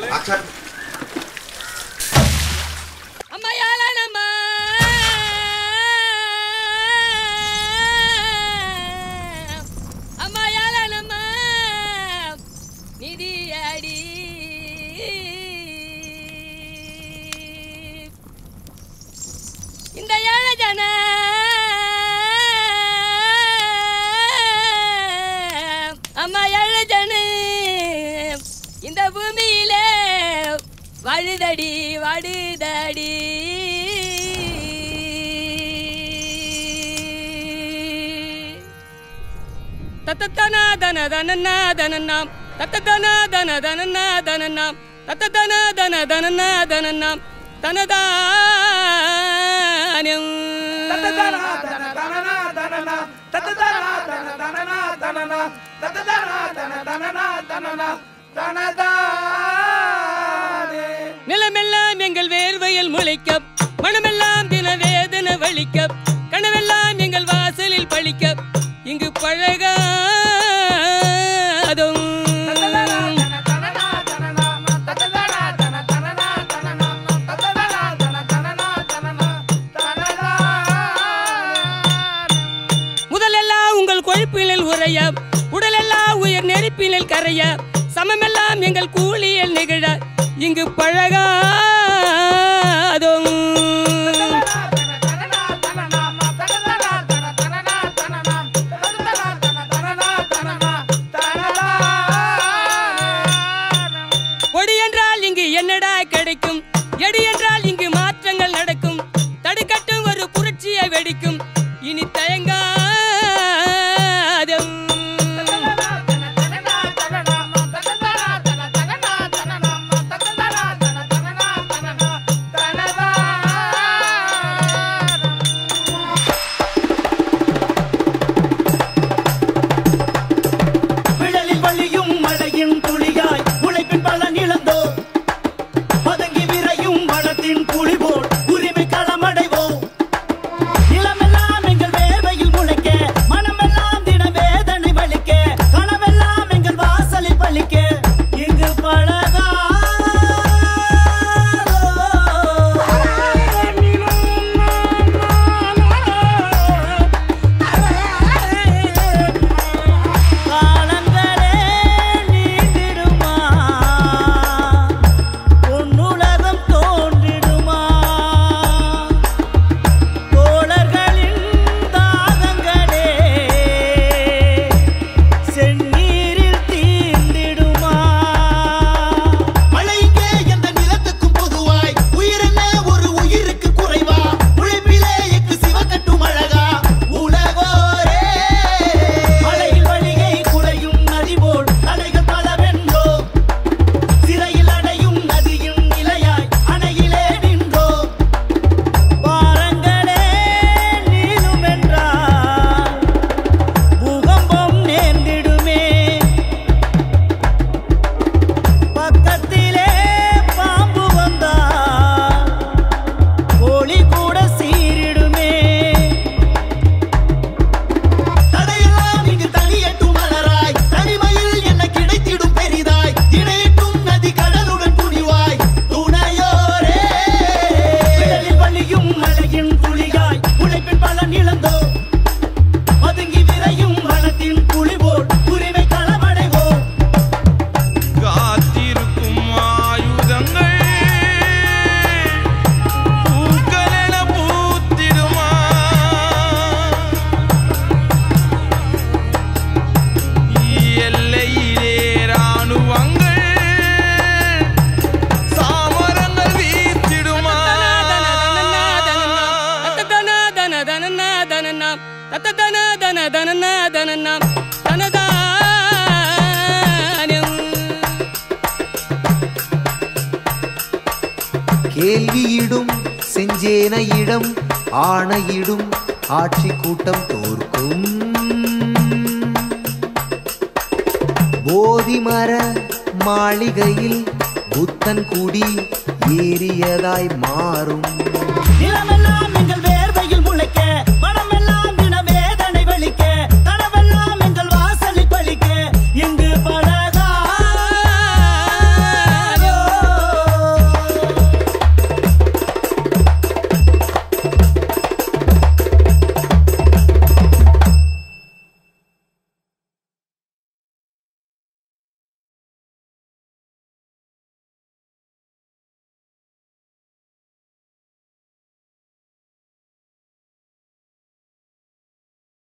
action அம்மையால நம்ம அம்மையால நம்ம நிதியடி இந்த ஏழை ஜன அம்மா ஏழை ஜன இந்த பூமியிலே வாழுதடி வாடுதடி தத்தன தன தனன்னா தனன்னாம் தத்தன தன தனன்னா தனன்னாம் தத்தன தன தனன்னா தனன்னாம் தனதானம் நிலமெல்லாம் எங்கள் வேர்வையில் முளைக்க மனமெல்லாம் தின வேதனை வலிக்க கனவெல்லாம் எங்கள் வாசலில் பழிக்க இங்கு பழகாதும் முதலெல்லாம் உங்கள் கொழுப்பினில் உறைய உடலெல்லாம் உயர் நெருப்பினில் கரைய சமமெல்லாம் எங்கள் கூலியில் நிகழ இங்கு பழகாதும் கொடி என்றால் இங்கு என்னடா கிடைக்கும் எடி என்றால் இங்கு மாற்றங்கள் நடக்கும் தடுக்கட்டும் ஒரு புரட்சியை வெடிக்கும் இனி தயங்காதும் விழலில் வழியும் மழையின் துளியாய் உழைப்பின் பலன் இழந்தோ பதங்கி விரையும் வனத்தின் புலி போல் உரிமை களமடைவோம் நிலமெல்லாம் எங்கள் வேர்வையில் முளைக்க மனமெல்லாம் தின வேதனை வலிக்க கனவெல்லாம் எங்கள் வாசலில் பலிக்க இங்கு பழகா காலங்களே நீண்டிடுமா பொன்னுலகம் தோன்றிடுமா தோழர்களின் தாகங்களே செந்நீரில் தீர்ந்திடுமா மழைக்கே எந்த நிலத்துக்கும் பொதுவாய் உயிரென்ன ஒரு உயிருக்கு குறைவா உழைப்பிலே எக்கு சிவக்கட்டும் அழகா உலகோரே மலையில் வழிகை குறையும் நதி போல் அலைகள் பலவென்றோ சிறையில் அடையும் நதியும் நிலையாய் அணையிலே நின்றோ பாரங்களே நீளும் என்றால் பூகம்பம் நேர்ந்திடுமே பக்கத்திலே பாம்பு வந்தால் கோழி கூட சீரிடுமே தடையெல்லாம் இங்கு தனியட்டும் மலராய் தனிமையில் என்ன கிடைத்திடும் பெரிதாய் இணையட்டும் நதி கடலுடன் துணிவாய் துணையோரே விழலில் வழியும் மலையின் துளியாய் உழைப்பின் பலன் இழந்தோ பதுங்கி விரையும் வனத்தின் புலி போல் உரிமை களமடைவோம் காத்திருக்கும் ஆயுதங்கள் பூக்களென பூத்திடுமா எல்லையிலே ராணுவங்கள் சாமரங்கள் வீத்திடுமா தத்தன தன தனன்னா தனன்னாம் தத்தன தன தனன்னா தனன்னாம் தனதானம் கேள்வியிடும் செஞ்சேனையிடம் ஆணையிடும் ஆட்சி கூட்டம் தோற்கும் போதிமர மாளிகையில் புத்தன் குடி ஏறியதாய் மாறும் நிலமெல்லாம் எங்கள்